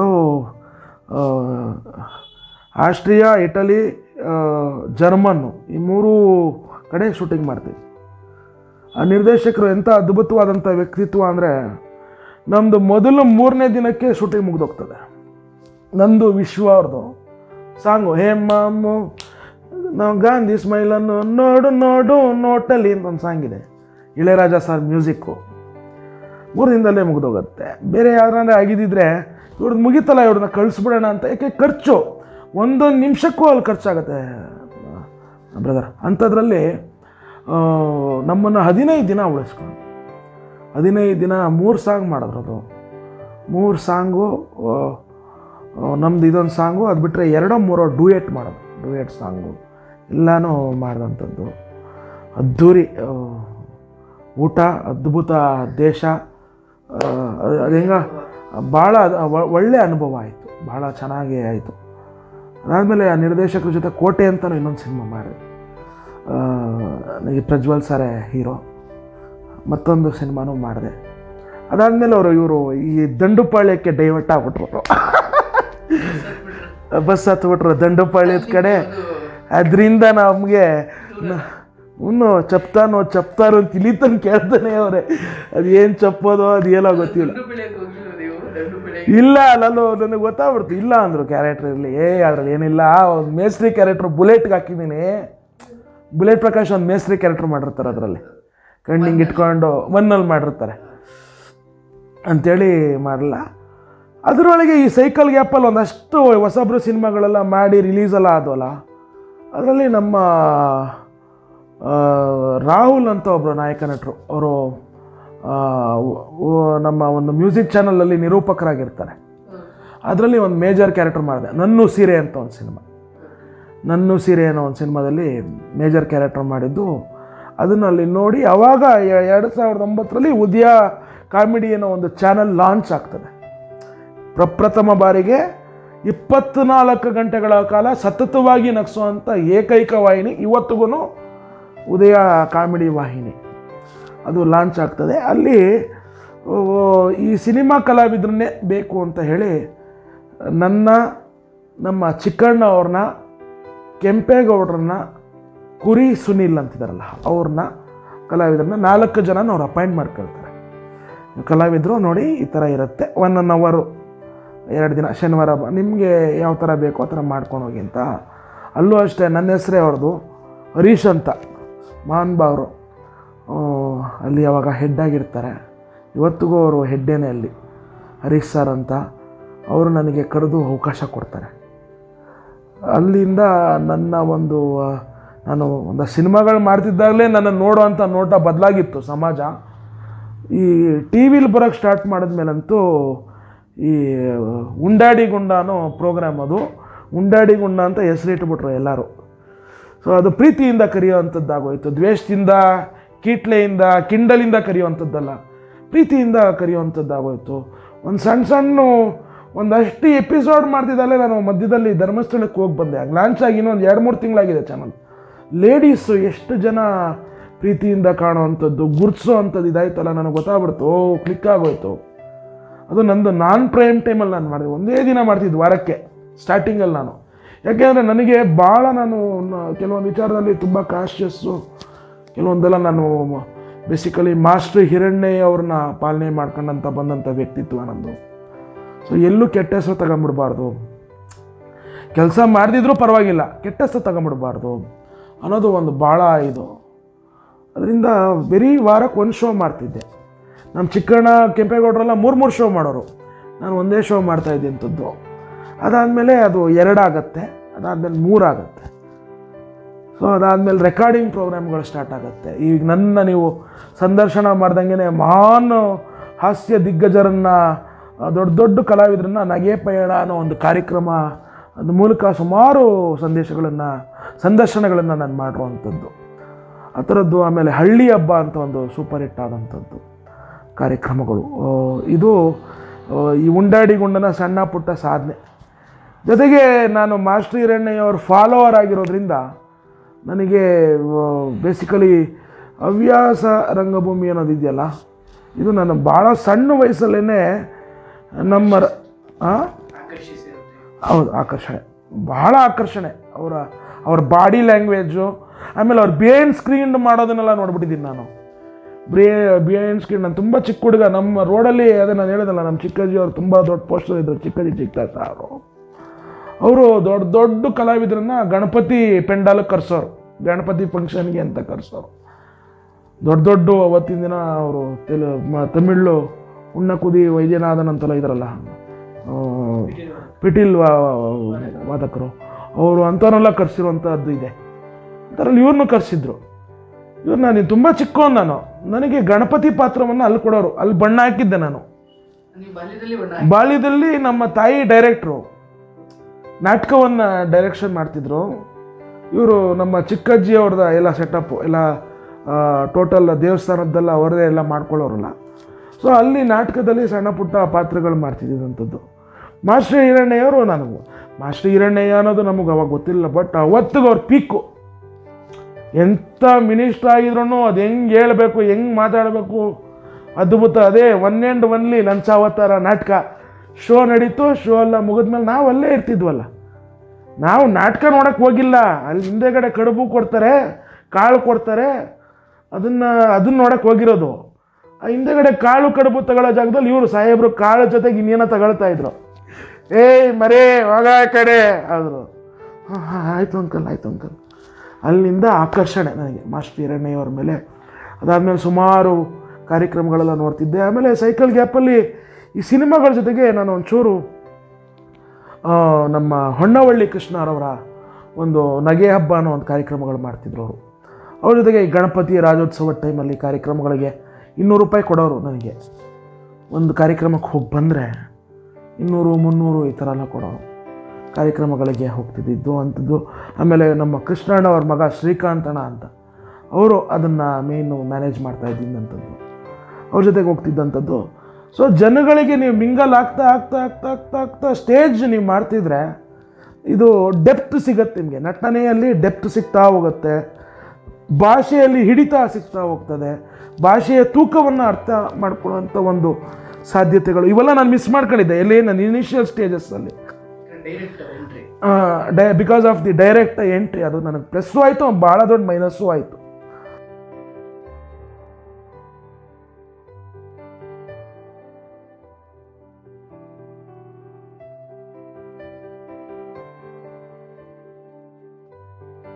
ಆಸ್ಟ್ರಿಯಾ ಇಟಲಿ ಆ, ಜರ್ಮನ್ನು ಈ ಮೂರು ಕಡೆ ಶೂಟಿಂಗ್ ಮಾಡ್ತೀವಿ ಆ ನಿರ್ದೇಶಕರು ಎಂಥ ಅದ್ಭುತವಾದಂಥ ವ್ಯಕ್ತಿತ್ವ ಅಂದರೆ ನಮ್ಮದು ಮೊದಲು ಮೂರನೇ ದಿನಕ್ಕೆ ಶೂಟಿಂಗ್ ಮುಗ್ದೋಗ್ತದೆ ನಂದು ವಿಶ್ವ ಅವ್ರದ್ದು ಸಾಂಗು ಹೇ ಮಾಮು ನಾವು ಗಾಂಧಿ ಸ್ಮೈಲನ್ನು ನೋಡು ನೋಡು ನೋಟಲ್ಲಿ ಅಂತ ಒಂದು ಸಾಂಗ್ ಇದೆ ಇಳೆರಾಜ ಸರ್ ಮ್ಯೂಸಿಕ್ಕು ಮೂರು ದಿನದಲ್ಲೇ ಮುಗಿದೋಗುತ್ತೆ ಬೇರೆ ಯಾರನ್ನ ಆಗಿದ್ದಿದ್ರೆ ಇವ್ರದ್ದು ಮುಗೀತಲ್ಲ ಇವ್ರನ್ನ ಕಳಿಸ್ಬಿಡೋಣ ಅಂತ ಯಾಕೆ ಖರ್ಚು ಒಂದೊಂದು ನಿಮಿಷಕ್ಕೂ ಅಲ್ಲಿ ಖರ್ಚಾಗುತ್ತೆ ಬ್ರದರ್ ಅಂಥದ್ರಲ್ಲಿ ಆ, ನಮ್ಮನ್ನು ಹದಿನೈದು ದಿನ ಉಳಿಸ್ಕೊಂಡು ಹದಿನೈದು ದಿನ ಮೂರು ಸಾಂಗ್ ಮಾಡಿದ್ರು ಅದು ಮೂರು ಸಾಂಗು ನಮ್ದು ಇದೊಂದು ಸಾಂಗು ಅದು ಬಿಟ್ಟರೆ ಎರಡೋ ಮೂರೋ ಡೂಯೆಟ್ ಮಾಡೋದು ಡೂಯೆಟ್ ಸಾಂಗು ಎಲ್ಲನೂ ಮಾಡಿದಂಥದ್ದು ಅದ್ಧೂರಿ ಆ, ಊಟ ಅದ್ಭುತ ದೇಶ ಆ, ಅದು ಅದು ಹೆಂಗ ಭಾಳ ಅದು ಒ- ಒಳ್ಳೆ ಅನುಭವ ಆಯಿತು ಭಾಳ ಚೆನ್ನಾಗಿ ಆಯಿತು ಅದಾದಮೇಲೆ ಆ ನಿರ್ದೇಶಕರ ಜೊತೆ ಕೋಟೆ ಅಂತಲೂ ಇನ್ನೊಂದು ಸಿನಿಮಾ ಮಾಡಿದೆ ಆ, ಈ ಪ್ರಜ್ವಲ್ ಸರೇ ಹೀರೋ ಮತ್ತೊಂದು ಸಿನಿಮಾನೂ ಮಾಡಿದೆ ಅದಾದಮೇಲೆ ಅವರು ಇವರು ಈ ದಂಡುಪಾಳ್ಯಕ್ಕೆ ಡೈವರ್ಟ್ ಆಗ್ಬಿಟ್ರು ಬಸ್ ಹತ್ಬಿಟ್ರು ದಂಡುಪಾಳ್ಯದ ಕಡೆ ಅದರಿಂದ ನಮಗೆ ಇನ್ನು ಚಪ್ತಾನೋ ಚಪ್ತಾರೋ ಅಂತ ಇಲ್ಲಿ ತನಕ ಕೇಳ್ತಾನೆ ಅವರೇ ಅದು ಏನು ಚಪ್ಪೋದೋ ಅದು ಏನೋ ಗೊತ್ತಿಲ್ಲ ಇಲ್ಲ ನಾನು ನನಗೆ ಗೊತ್ತಾಗ್ಬಿಡ್ತು ಇಲ್ಲ ಅಂದರು ಕ್ಯಾರೆಕ್ಟರ್ ಇರಲಿ ಏ ಅದ್ರಲ್ಲಿ ಏನಿಲ್ಲ ಒಂದು ಮೇಸ್ತ್ರಿ ಕ್ಯಾರೆಕ್ಟ್ರ್ ಬುಲೆಟ್ಗೆ ಹಾಕಿದ್ದೀನಿ ಬುಲೆಟ್ ಪ್ರಕಾಶ್ ಒಂದು ಮೇಸ್ತ್ರಿ ಕ್ಯಾರೆಕ್ಟರ್ ಮಾಡಿರ್ತಾರೆ ಅದರಲ್ಲಿ ಕಣ್ಣಿಂಗ್ ಇಟ್ಕೊಂಡು ಮಣ್ಣಲ್ಲಿ ಮಾಡಿರ್ತಾರೆ ಅಂಥೇಳಿ ಮಾಡಲ್ಲ ಅದರೊಳಗೆ ಈ ಸೈಕಲ್ ಗ್ಯಾಪಲ್ಲಿ ಒಂದಷ್ಟು ಹೊಸಬ್ರು ಸಿನಿಮಾಗಳೆಲ್ಲ ಮಾಡಿ ರಿಲೀಸ್ ಎಲ್ಲ ಆದವಲ್ಲ ಅದರಲ್ಲಿ ನಮ್ಮ ಆ, ರಾಹುಲ್ ಅಂತ ಒಬ್ಬರು ನಾಯಕ ನಟರು ಅವರು ನಮ್ಮ ಒಂದು ಮ್ಯೂಸಿಕ್ ಚಾನಲಲ್ಲಿ ನಿರೂಪಕರಾಗಿರ್ತಾರೆ ಅದರಲ್ಲಿ ಒಂದು ಮೇಜರ್ ಕ್ಯಾರೆಕ್ಟರ್ ಮಾಡಿದೆ ನನ್ನು ಸೀರೆ ಅಂತ ಒಂದು ಸಿನಿಮಾ ನನ್ನು ಸೀರೆ ಅನ್ನೋ ಒಂದು ಸಿನಿಮಾದಲ್ಲಿ ಮೇಜರ್ ಕ್ಯಾರೆಕ್ಟರ್ ಮಾಡಿದ್ದು ಅದನ್ನು ಅಲ್ಲಿ ನೋಡಿ ಅವಾಗ ಎ- ಎರಡು ಸಾವಿರದ ಒಂಬತ್ತರಲ್ಲಿ ಉದಯ ಕಾಮಿಡಿ ಅನ್ನೋ ಒಂದು ಚಾನಲ್ ಲಾಂಚ್ ಆಗ್ತದೆ ಪ್ರಪ್ರಥಮ ಬಾರಿಗೆ ಇಪ್ಪತ್ನಾಲ್ಕು ಗಂಟೆಗಳ ಕಾಲ ಸತತವಾಗಿ ನಗಿಸುವಂಥ ಏಕೈಕ ವಾಹಿನಿ ಇವತ್ತಿಗೂ ಉದಯ ಕಾಮಿಡಿ ವಾಹಿನಿ ಅದು ಲಾಂಚ್ ಆಗ್ತದೆ ಅಲ್ಲಿ ಓ, ಈ ಸಿನಿಮಾ ಕಲಾವಿದ್ರನ್ನೇ ಬೇಕು ಅಂತ ಹೇಳಿ ನನ್ನ ನಮ್ಮ ಚಿಕ್ಕಣ್ಣ ಅವ್ರನ್ನ ಕೆಂಪೇಗೌಡ್ರನ್ನ ಕುರಿ ಸುನಿಲ್ ಅಂತಿದಾರಲ್ಲ ಅವ್ರನ್ನ ಕಲಾವಿದ್ರನ್ನ ನಾಲ್ಕು ಜನ ಅವ್ರು ಅಪಾಯಿಂಟ್ ಮಾಡ್ಕೊಳ್ತಾರೆ ಕಲಾವಿದರು ನೋಡಿ ಈ ಥರ ಇರುತ್ತೆ ಒನ್ ಅನ್ ಅವರು ಎರಡು ದಿನ ಶನಿವಾರ ಬ ನಿಮಗೆ ಯಾವ ಥರ ಬೇಕೋ ಆ ಥರ ಮಾಡ್ಕೊಂಡು ಹೋಗಿ ಅಂತ ಅಲ್ಲೂ ಅಷ್ಟೇ ನನ್ನ ಹೆಸರೇ ಅವ್ರದ್ದು ಹರೀಶ್ ಅಂತ ಮಹಾನ್ ಅವರು ಅಲ್ಲಿ ಅವಾಗ ಹೆಡ್ ಆಗಿರ್ತಾರೆ ಇವತ್ತಿಗೂ ಅವರು ಹೆಡ್ಡೇನೆ ಅಲ್ಲಿ ಹರೀಶ್ ಸರ್ ಅಂತ ಅವರು ನನಗೆ ಕರೆದು ಅವಕಾಶ ಕೊಡ್ತಾರೆ ಅಲ್ಲಿಂದ ನನ್ನ ಒಂದು ಆ, ನಾನು ಒಂದು ಸಿನಿಮಾಗಳು ಮಾಡ್ತಿದ್ದಾಗಲೇ ನನ್ನ ನೋಡುವಂಥ ನೋಟ ಬದಲಾಗಿತ್ತು ಸಮಾಜ ಈ ಟಿ ವಿಲಿ ಬರೋಕ್ಕೆ ಸ್ಟಾರ್ಟ್ ಮಾಡಿದ್ಮೇಲಂತೂ ಈ ಉಂಡಾಡಿ ಗುಂಡ ಅನ್ನೋ ಪ್ರೋಗ್ರಾಮ್ ಅದು ಉಂಡಾಡಿ ಗುಂಡ ಅಂತ ಹೆಸರಿಟ್ಬಿಟ್ರು ಎಲ್ಲರೂ ಸೊ ಅದು ಪ್ರೀತಿಯಿಂದ ಕರೆಯುವಂಥದ್ದಾಗೋಯ್ತು ದ್ವೇಷದಿಂದ ಕೀಟ್ಲೆಯಿಂದ ಕಿಂಡಲಿಂದ ಕರೆಯುವಂಥದ್ದಲ್ಲ ಪ್ರೀತಿಯಿಂದ ಕರೆಯುವಂಥದ್ದಾಗೋಯ್ತು ಒಂದು ಸಣ್ಣ ಸಣ್ಣ ಒಂದಷ್ಟು ಎಪಿಸೋಡ್ ಮಾಡ್ತಿದ್ದಲ್ಲೇ ನಾನು ಮಧ್ಯದಲ್ಲಿ ಧರ್ಮಸ್ಥಳಕ್ಕೆ ಹೋಗಿ ಬಂದೆ ಲಾಂಚ್ ಆಗಿ ಇನ್ನೊಂದು ಎರಡು ಮೂರು ತಿಂಗಳಾಗಿದೆ ಚಾನಲ್ ಲೇಡೀಸು ಎಷ್ಟು ಜನ ಪ್ರೀತಿಯಿಂದ ಕಾಣುವಂಥದ್ದು ಗುರ್ತಿಸೋ ಅಂಥದ್ದು ಇದಾಯ್ತಲ್ಲ ನನಗೆ ಗೊತ್ತಾಗ್ಬಿಡ್ತು ಓ ಕ್ಲಿಕ್ ಆಗೋಯ್ತು ಅದು ನಂದು ನಾನ್ ಪ್ರೈಮ್ ಟೈಮಲ್ಲಿ ನಾನು ಮಾಡಿದೆ ಒಂದೇ ದಿನ ಮಾಡ್ತಿದ್ದು ವಾರಕ್ಕೆ ಸ್ಟಾರ್ಟಿಂಗಲ್ಲಿ ನಾನು ಯಾಕೆಂದರೆ ನನಗೆ ಭಾಳ ನಾನು ನ- ಕೆಲವೊಂದು ವಿಚಾರದಲ್ಲಿ ತುಂಬ ಕಾನ್ಷಿಯಸ್ಸು ಕೆಲವೊಂದೆಲ್ಲ ನಾನು ಬೇಸಿಕಲಿ ಮಾಸ್ಟರ್ ಹಿರಣ್ಯ ಅವ್ರನ್ನ ಪಾಲನೆ ಮಾಡ್ಕೊಂಡಂತ ಬಂದಂಥ ವ್ಯಕ್ತಿತ್ವ ನಂದು ಸೊ ಎಲ್ಲೂ ಕೆಟ್ಟ ಹೆಸರು ತಗೊಂಬಿಡ್ಬಾರ್ದು ಕೆಲಸ ಮಾಡ್ದಿದ್ರೂ ಪರವಾಗಿಲ್ಲ ಕೆಟ್ಟ ಹೆಸರು ತಗೊಂಬಿಡ್ಬಾರ್ದು ಅನ್ನೋದು ಒಂದು ಭಾಳ ಇದು ಅದರಿಂದ ಬರೀ ವಾರಕ್ಕೆ ಒಂದು ಶೋ ಮಾಡ್ತಿದ್ದೆ ನಮ್ಮ ಚಿಕ್ಕಣ್ಣ ಕೆಂಪೇಗೌಡರೆಲ್ಲ ಮೂರು ಮೂರು ಶೋ ಮಾಡೋರು ನಾನು ಒಂದೇ ಶೋ ಮಾಡ್ತಾ ಇದ್ದೆ ಅಂಥದ್ದು ಅದಾದಮೇಲೆ ಅದು ಎರಡಾಗತ್ತೆ ಅದಾದಮೇಲೆ ಮೂರಾಗತ್ತೆ ಸೊ ಅದಾದಮೇಲೆ ರೆಕಾರ್ಡಿಂಗ್ ಪ್ರೋಗ್ರಾಮ್ಗಳು ಸ್ಟಾರ್ಟ್ ಆಗುತ್ತೆ ಈಗ ನನ್ನ ನೀವು ಸಂದರ್ಶನ ಮಾಡ್ದಂಗೆ ಮಹಾನ್ ಹಾಸ್ಯ ದಿಗ್ಗಜರನ್ನ ಆ, ದೊಡ್ಡ ದೊಡ್ಡ ಕಲಾವಿದರನ್ನ ನಗೆ ಪಯಣ ಅನ್ನೋ ಒಂದು ಕಾರ್ಯಕ್ರಮ ಅದ್ರ ಮೂಲಕ ಸುಮಾರು ಸಂದೇಶಗಳನ್ನು ಸಂದರ್ಶನಗಳನ್ನು ನಾನು ಮಾಡಿರುವಂಥದ್ದು ಆ ಥರದ್ದು ಆಮೇಲೆ ಹಳ್ಳಿ ಹಬ್ಬ ಅಂತ ಒಂದು ಸೂಪರ್ ಹಿಟ್ ಆದಂಥದ್ದು ಕಾರ್ಯಕ್ರಮಗಳು ಆ, ಇದು ಆ, ಈ ಉಂಡಾಡಿ ಗುಂಡನ ಸಣ್ಣ ಪುಟ್ಟ ಸಾಧನೆ ಜೊತೆಗೆ ನಾನು ಮಾಸ್ಟರ್ ಹಿರಣ್ಣಯ್ಯ ಅವ್ರ ಫಾಲೋವರ್ ಆಗಿರೋದ್ರಿಂದ ನನಗೆ ಬೇಸಿಕಲಿ ಹವ್ಯಾಸ ರಂಗಭೂಮಿ ಅನ್ನೋದು ಇದೆಯಲ್ಲ ಇದು ನಾನು ಭಾಳ ಸಣ್ಣ ವಯಸ್ಸಲ್ಲೇ ನಮ್ಮ ರ- ಆ? ಹೌದು ಆಕರ್ಷಣೆ ಭಾಳ ಆಕರ್ಷಣೆ ಅವರ ಅವ್ರ ಬಾಡಿ ಲ್ಯಾಂಗ್ವೇಜು ಆಮೇಲೆ ಅವ್ರ ಬೇನ್ ಸ್ಕ್ರೀನ್ ಮಾಡೋದನ್ನೆಲ್ಲ ನೋಡ್ಬಿಟ್ಟಿದ್ದೀನಿ ನಾನು ಬ್ರೇ ಬಿಹೈಂಡ್ ಸ್ಕ್ರೀನ್ ನಾನು ತುಂಬ ಚಿಕ್ಕ ಹುಡುಗ ನಮ್ಮ ರೋಡಲ್ಲಿ ಅದೇ ನಾನು ಹೇಳಿದಲ್ಲ ನಮ್ಮ ಚಿಕ್ಕಜ್ಜಿ ಅವ್ರು ತುಂಬ ದೊಡ್ಡ ಪೋಸ್ಟರ್ ಇದ್ರು ಚಿಕ್ಕಜ್ಜಿ ಚಿಕ್ಕ ಅವರು ಅವರು ದೊಡ್ಡ ದೊಡ್ಡ ಕಲಾವಿದರನ್ನ ಗಣಪತಿ ಪೆಂಡಾಲಕ್ಕೆ ಕರೆಸೋರು ಗಣಪತಿ ಫಂಕ್ಷನ್ಗೆ ಅಂತ ಕರೆಸೋರು ದೊಡ್ಡ ದೊಡ್ಡ ಅವತ್ತಿನ ದಿನ ಅವರು ತೆಲು ಮ- ತಮಿಳು ಉಣ್ಣ ಕುದಿ ವೈದ್ಯನಾಥನ್ ಅಂತೆಲ್ಲ ಇದ್ರಲ್ಲ ಆ, ಪಿಟೀಲ್ ವಾ- ವಾದಕರು ಅವರು ಅಂಥವ್ರನ್ನೆಲ್ಲ ಕರೆಸಿರುವಂಥದ್ದು ಇದೆ ಅದರಲ್ಲಿ ಇವ್ರನ್ನೂ ಕರೆಸಿದ್ರು ಇವ್ರು ನಾನು ತುಂಬ ಚಿಕ್ಕವನು ನಾನು ನನಗೆ ಗಣಪತಿ ಪಾತ್ರವನ್ನು ಅಲ್ಲಿ ಕೊಡೋರು ಅಲ್ಲಿ ಬಣ್ಣ ಹಾಕಿದ್ದೆ ನಾನು ನೀವು ಬಾಲ್ಯದಲ್ಲಿ ಬಣ್ಣ ಬಾಲ್ಯದಲ್ಲಿ ನಮ್ಮ ತಾಯಿ ಡೈರೆಕ್ಟ್ರು ನಾಟಕವನ್ನು ಡೈರೆಕ್ಷನ್ ಮಾಡ್ತಿದ್ರು ಇವರು ನಮ್ಮ ಚಿಕ್ಕಜ್ಜಿ ಅವ್ರದ ಎಲ್ಲ ಸೆಟಪ್ಪು ಎಲ್ಲ ಟೋಟಲ್ ದೇವಸ್ಥಾನದ್ದೆಲ್ಲ ಅವರದೇ ಎಲ್ಲ ಮಾಡ್ಕೊಳ್ಳೋರಲ್ಲ ಸೊ ಅಲ್ಲಿ ನಾಟಕದಲ್ಲಿ ಸಣ್ಣ ಪುಟ್ಟ ಪಾತ್ರಗಳು ಮಾಡ್ತಿದ್ದಂಥದ್ದು ಮಾಸ್ಟರ್ ಹಿರಣ್ಣಯ್ಯವರು ನನಗೂ ಮಾಸ್ಟರ್ ಹಿರಣ್ಣಯ್ಯ ಅನ್ನೋದು ನಮಗೆ ಅವಾಗ ಗೊತ್ತಿಲ್ಲ ಬಟ್ ಅವತ್ತಿಗೆ ಅವ್ರ ಪೀಕು ಎಂಥ ಮಿನಿಸ್ಟರ್ ಆಗಿದ್ರು ಅದು ಹೆಂಗೆ ಹೇಳಬೇಕು ಹೆಂಗೆ ಮಾತಾಡಬೇಕು ಅದ್ಭುತ ಅದೇ ಒನ್ ಆ್ಯಂಡ್ ಒನ್ಲಿ ಲಂಚಾವತಾರ ನಾಟಕ ಶೋ ನಡೀತು ಶೋ ಎಲ್ಲ ಮುಗಿದ್ಮೇಲೆ ನಾವು ಅಲ್ಲೇ ಇರ್ತಿದ್ವಲ್ಲ ನಾವು ನಾಟಕ ನೋಡಕ್ಕೆ ಹೋಗಿಲ್ಲ ಅಲ್ಲಿ ಹಿಂದೆಗಡೆ ಕಡುಬು ಕೊಡ್ತಾರೆ ಕಾಳು ಕೊಡ್ತಾರೆ ಅದನ್ನು ಅದನ್ನ ನೋಡಕ್ಕೆ ಹೋಗಿರೋದು ಆ ಹಿಂದೆಗಡೆ ಕಾಳು ಕಡುಬು ತಗೊಳ್ಳೋ ಜಾಗದಲ್ಲಿ ಇವರು ಸಾಹೇಬರು ಕಾಳು ಜೊತೆಗೆ ಇನ್ನೇನೋ ತಗೊಳ್ತಾ ಇದ್ರು ಏಯ್ ಮರೇ ಹೋಗ ಆ ಕಡೆ ಆದರು ಹಾಂ ಹಾಂ ಆಯಿತು ಅಂಕಲ್ ಆಯಿತು ಅಂಕಲ್ ಅಲ್ಲಿಂದ ಆಕರ್ಷಣೆ ನನಗೆ ಮಾಸ್ಟರ್ ಹಿರಣ್ಣಯ್ಯವ್ರ ಮೇಲೆ ಅದಾದಮೇಲೆ ಸುಮಾರು ಕಾರ್ಯಕ್ರಮಗಳೆಲ್ಲ ನೋಡ್ತಿದ್ದೆ ಆಮೇಲೆ ಸೈಕಲ್ ಗ್ಯಾಪಲ್ಲಿ ಈ ಸಿನಿಮಾಗಳ ಜೊತೆಗೆ ನಾನು ಒಂಚೂರು ಆ, ನಮ್ಮ ಹೊನ್ನವಳ್ಳಿ ಕೃಷ್ಣರವರ ಒಂದು ನಗೆ ಹಬ್ಬ ಅನ್ನೋ ಒಂದು ಕಾರ್ಯಕ್ರಮಗಳು ಮಾಡ್ತಿದ್ರು ಅವರು ಅವ್ರ ಜೊತೆಗೆ ಈ ಗಣಪತಿ ರಾಜ್ಯೋತ್ಸವದ ಟೈಮಲ್ಲಿ ಕಾರ್ಯಕ್ರಮಗಳಿಗೆ ಇನ್ನೂರು ರೂಪಾಯಿ ಕೊಡೋರು ನನಗೆ ಒಂದು ಕಾರ್ಯಕ್ರಮಕ್ಕೆ ಹೋಗಿ ಬಂದರೆ ಇನ್ನೂರು ಮುನ್ನೂರು ಈ ಥರ ಎಲ್ಲ ಕೊಡೋರು ಕಾರ್ಯಕ್ರಮಗಳಿಗೆ ಹೋಗ್ತಿದ್ದಿದ್ದು ಅಂಥದ್ದು ಆಮೇಲೆ ನಮ್ಮ ಕೃಷ್ಣಣ್ಣ ಅವ್ರ ಮಗ ಶ್ರೀಕಾಂತಣ್ಣ ಅಂತ ಅವರು ಅದನ್ನು ಮೇಯ್ನು ಮ್ಯಾನೇಜ್ ಮಾಡ್ತಾ ಇದ್ದಿದ್ದಂಥದ್ದು ಅವ್ರ ಜೊತೆಗೆ ಹೋಗ್ತಿದ್ದಂಥದ್ದು ಸೊ ಜನಗಳಿಗೆ ನೀವು ಮಿಂಗಲ್ ಆಗ್ತಾ ಆಗ್ತಾ ಆಗ್ತಾ ಆಗ್ತಾ ಆಗ್ತಾ ಸ್ಟೇಜ್ ನೀವು ಮಾಡ್ತಿದ್ರೆ ಇದು ಡೆಪ್ತ್ ಸಿಗತ್ತೆ ನಿಮಗೆ ನಟನೆಯಲ್ಲಿ ಡೆಪ್ತ್ ಸಿಗ್ತಾ ಹೋಗುತ್ತೆ ಭಾಷೆಯಲ್ಲಿ ಹಿಡಿತ ಸಿಗ್ತಾ ಹೋಗ್ತದೆ ಭಾಷೆಯ ತೂಕವನ್ನು ಅರ್ಥ ಮಾಡ್ಕೊಳ್ಳುವಂಥ ಒಂದು ಸಾಧ್ಯತೆಗಳು ಇವೆಲ್ಲ ನಾನು ಮಿಸ್ ಮಾಡ್ಕೊಂಡಿದ್ದೆ ಎಲ್ಲಿ ನನ್ನ ಇನಿಷಿಯಲ್ ಸ್ಟೇಜಸ್ಸಲ್ಲಿ ಡೈರೆಕ್ಟ್ ಎಂಟ್ರಿ ಡೈ because of the direct entry ಅದು ನನಗೆ ಪ್ಲಸ್ಸು ಆಯಿತು ಭಾಳ ದೊಡ್ಡ ಮೈನಸ್ಸು ಆಯಿತು